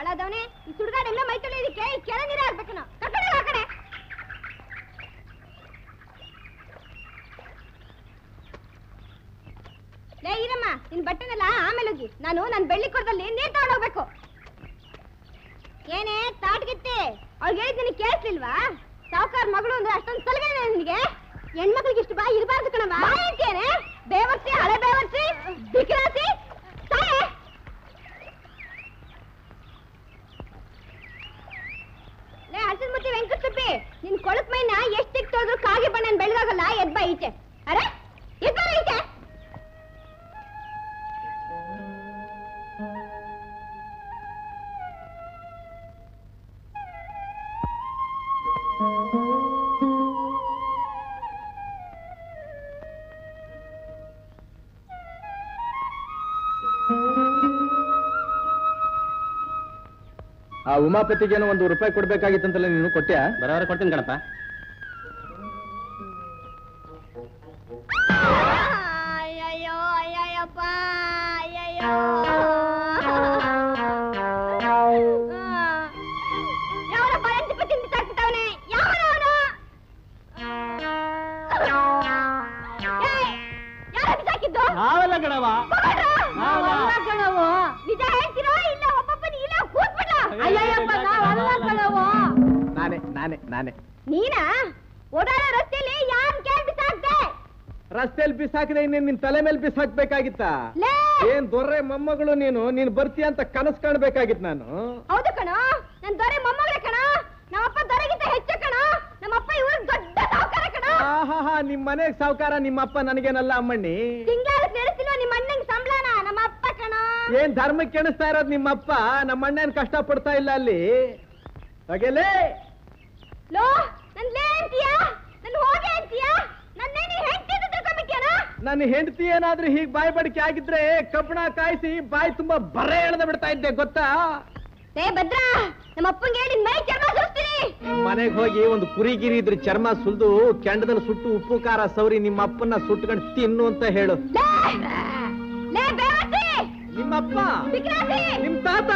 ಹಾಳಾದವನೇ ಈ ಸುಡ್ಗಾಡೆಲ್ಲ ಮೈ ತೊಳೆಯೋದಕ್ಕೆ ಈ ಕೆಳ ನೀರ ಹಾಕ್ಬೇಕು ನಾವು ಕರ್ಕೊಂಡು ಹೋಗು ಆ ಕಡೆ ಲೇ ಈರಮ್ಮ ನಿನ್ ಬಟ್ಟೆನೆಲ್ಲ ಆಮೇಲೆ ಹೋಗಿ ನಾನು ನನ್ನ ಬೆಳ್ಳಿ ಕೊಡದಲ್ಲಿ ನೀರ್ ತಗೊಂಡ್ ಹೋಗ್ಬೇಕು ಏನೇ ತಾಟ್ಗಿತ್ತಿ ಅವ್ಳಿಗೆ ಹೇಳಿದ್ ನಿನಗೆ ಕೇಳಿಸ್ಲಿಲ್ವಾ ಸಾವುಕಾರ ಮಗಳು ಅಂದ್ರೆ ಅಷ್ಟೊಂದು ಸಲಗೇನೆ ನಿನಗೆ ಹೆಣ್ಮಕ್ಳಿಗೆ ಇಷ್ಟು ಬಾ ಇರಬಾರ್ದು ಕಣವ ಅಂತೇನೆ ಬೇವರ್ಸಿ ಹಳೆ ಬೇವರ್ಸಿ ಬಿಕ್ರಾಸಿ ಸಾಯೇ ಲೇ ಹಸಿದ ಮುಟ್ಟಿ ವೆಂಕಟಸುಬ್ಬಿ ನಿನ್ ಕೊಳಕ್ ಮೈನ ಎಷ್ಟ್ ತಿಕ್ತೋದ್ರು ಕಾಗೆ ಬಣ್ಣ ಬೆಳಗಾಗಲ್ಲ ಎದ್ ಬಾ ಈಚೆ ಅರೆ ಎದ್ ಬಾ ಈಚೆ ಆ ಉಮಾಪತಿಗೇನೋ ಒಂದು ರೂಪಾಯಿ ಕೊಡ್ಬೇಕಾಗಿತ್ತಂತಲ್ಲ ನೀನು ಕೊಟ್ಟ್ಯಾ ಬರೋವರೆ ಕೊಡ್ತೀನಿ ಕಣಪ್ಪ ಅಯ್ಯಯ್ಯೋ ಅಯ್ಯಯ್ಯಪ್ಪ ಅಯ್ಯಯ್ಯೋ ಯಾವನಪ್ಪ ಎಂಟು ಪತಿ ಬಿಸಾಕ್ಬಿಟ್ಟವನೆ ಯಾವನವನು ಯಾರ ಬಿಸಾಕಿದ್ದು ನಾವೆಲ್ಲ ಕಣವ ನಾವಲ್ಲ ಕಣವು ನಿಜ ಹೇಳ್ತಿರೋ ಇಲ್ಲ ಒಬ್ಬೊಬ್ಬನ ಇಲ್ಲ ಕೂತ್ಬಿಡ ಅಯ್ಯಯ್ಯಪ್ಪ ನಾವಲ್ಲ ಕಣವು ನಾನೇ ನಾನೇ ನಾನೇ ನೀನಾ ಓಡಾಡೋ ರಸ್ತೆಯಲ್ಲಿ ಯಾನ್ ಕೇಳ್ ಬಿಸಾಕ್ದೆ ರಸ್ತೆಯಲ್ಲಿ ಬಿಸಾಕಿದೆ ಇನ್ನೇನ್ ನಿನ್ ತಲೆ ಮೇಲೆ ಬಿಸಾಕ್ಬೇಕಾಗಿತ್ತ ಲೇ ಏನ್ ದೊರ್ರೆ ಮೊಮ್ಮಗಳು ನೀನು ನೀನ್ ಬರ್ತೀಯ ಅಂತ ಕನಸು ಕಾಣ್ಬೇಕಾಗಿತ್ ನಾನು ಹೌದು ಕಣೋ ನನ್ ದೊರೆ ಮೊಮ್ಮಗಳೇ ಕಣೋ ನಮ್ಮಪ್ಪ ದೊರೆಗಿಂತ ಹೆಚ್ಚು ಕಣೋ ನಮ್ಮಪ್ಪ ಇವ್ರ ದೊಡ್ಡ ಸಾವುಕಾರ ಕಣೋ ಆಹಾಹಾ ನಿಮ್ ಮನೆಗ್ ಸಾವುಕಾರ ನಿಮ್ಮಪ್ಪ ನನಗೇನಲ್ಲ ಅಮ್ಮಣ್ಣಿ ತಿಂಗಳ ನಡೆಸಿಲ್ವ ನಿಮ್ಮ ಅಣ್ಣಂಗ್ ಸಂಬಳನ ನಮ್ಮ ಅಪ್ಪ ಕಣೋ ಏನ್ ಧರ್ಮಕ್ಕೆ ಕೆಣಿಸ್ತಾ ಇರೋದ್ ನಿಮ್ಮಪ್ಪ ನಮ್ಮ ಅಣ್ಣೇನ್ ಕಷ್ಟ ಪಡ್ತಾ ಇಲ್ಲ ಅಲ್ಲಿ ಹಾಗೆಲೇ ಲೋ ನನ್ ಲೇ ಅಂತೀಯ ನನ್ ಹೋಗೆ ಅಂತೀಯ ನನ್ನೇನಿ ಹೆಂಡತಿ ಅಂತ ತಿಳ್ಕೊಂಬಿಟ್ಯಾನ ನನ್ನ ಹೆಂಡತಿ ಏನಾದ್ರೂ ಹೀಗ್ ಬಾಯಿ ಬಡಿಕೆ ಆಗಿದ್ರೆ ಕಬ್ಬಣ ಕಾಯಿಸಿ ಬಾಯಿ ತುಂಬಾ ಬರೆ ಎಳ್ದ ಬಿಡ್ತಾ ಇದ್ದೆ ಗೊತ್ತಾ ಏ ಭದ್ರಾ ನಮ್ಮ ಅಪ್ಪಂಗೆ ಹೇಳಿ ಮೈ ಚರ್ಮ ಸುರಿಸ್ತೀನಿ ಮನೆಗ್ ಹೋಗಿ ಒಂದು ಕುರಿ ಗಿರಿ ಇದ್ರ ಚರ್ಮ ಸುಲ್ದು ಕೆಂಡದಲ್ಲಿ ಸುಟ್ಟು ಉಪ್ಪು ಖಾರ ಸೌರಿ ನಿಮ್ಮ ಅಪ್ಪನ್ನ ಸುಟ್ಕೊಂಡು ತಿನ್ನು ಅಂತ ಹೇಳು ಲೇ ಲೇ ಬೇವರ್ಸಿ ನಿಮ್ಮಪ್ಪ ಬಿಕ್ರಾಸಿ ನಿಮ್ ತಾತ